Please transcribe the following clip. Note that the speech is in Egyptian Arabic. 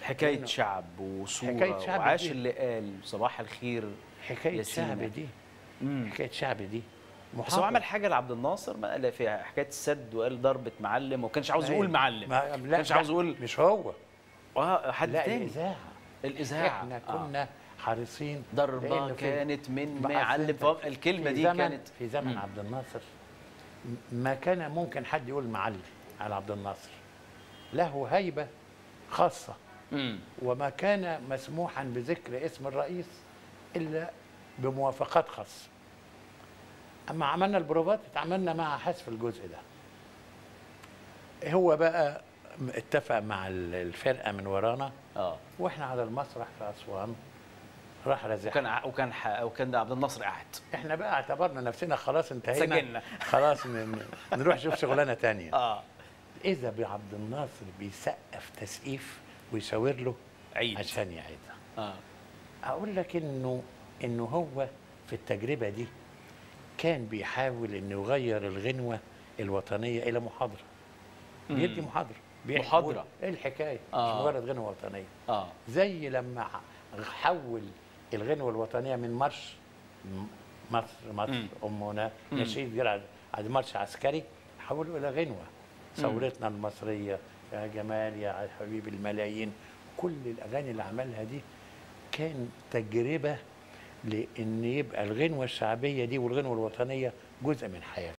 حكايه إنه شعب وصوره حكاية شعب وعاش دي. اللي قال صباح الخير حكايه يا سينا. شعب دي مم. حكايه شعب دي بس هو محاضرة. عمل حاجه لعبد الناصر ما قال فيها حكايه السد وقال ضربه معلم وما كانش عاوز أيوة. يقول معلم ما ما لا كانش لا، عاوز يقول مش هو اه حد لا تاني الاذاعه الاذاعه احنا آه. كنا حريصين ضربه لأن في- كانت من ما معلم أصل فهم- الكلمه في دي زمن كانت في زمن مم. عبد الناصر م- ما كان ممكن حد يقول معلم على عبد الناصر له هيبه خاصه مم. وما كان مسموحا بذكر اسم الرئيس الا بموافقات خاصه اما عملنا البروفات اتعاملنا مع حذف الجزء ده هو بقى م- اتفق مع ال- الفرقه من ورانا اه واحنا على المسرح في اسوان راح رازح وكان ع- وكان ح- وكان ده عبد الناصر قاعد احنا بقى اعتبرنا نفسنا خلاص انتهينا سجلنا. خلاص ن- ن- نروح نشوف شغلانه تانية اه اذا بعبد الناصر بيسقف تسقيف ويشاور له عيد عشان يعيدها اه اقول لك انه انه هو في التجربه دي كان بيحاول انه يغير الغنوه الوطنيه الى محاضره بيدي محاضره بيحكي محاضرة. يقول ايه الحكايه آه. مش مجرد غنوه وطنيه اه زي لما ح- حول الغنوه الوطنيه من مارش م- مصر مصر مم. امنا مم. نشيد جرعد على مارش عسكري حوله الى غنوه ثورتنا المصريه يا جمال يا حبيب الملايين كل الاغاني اللي عملها دي كان تجربه لان يبقى الغنوه الشعبيه دي والغنوه الوطنيه جزء من حياته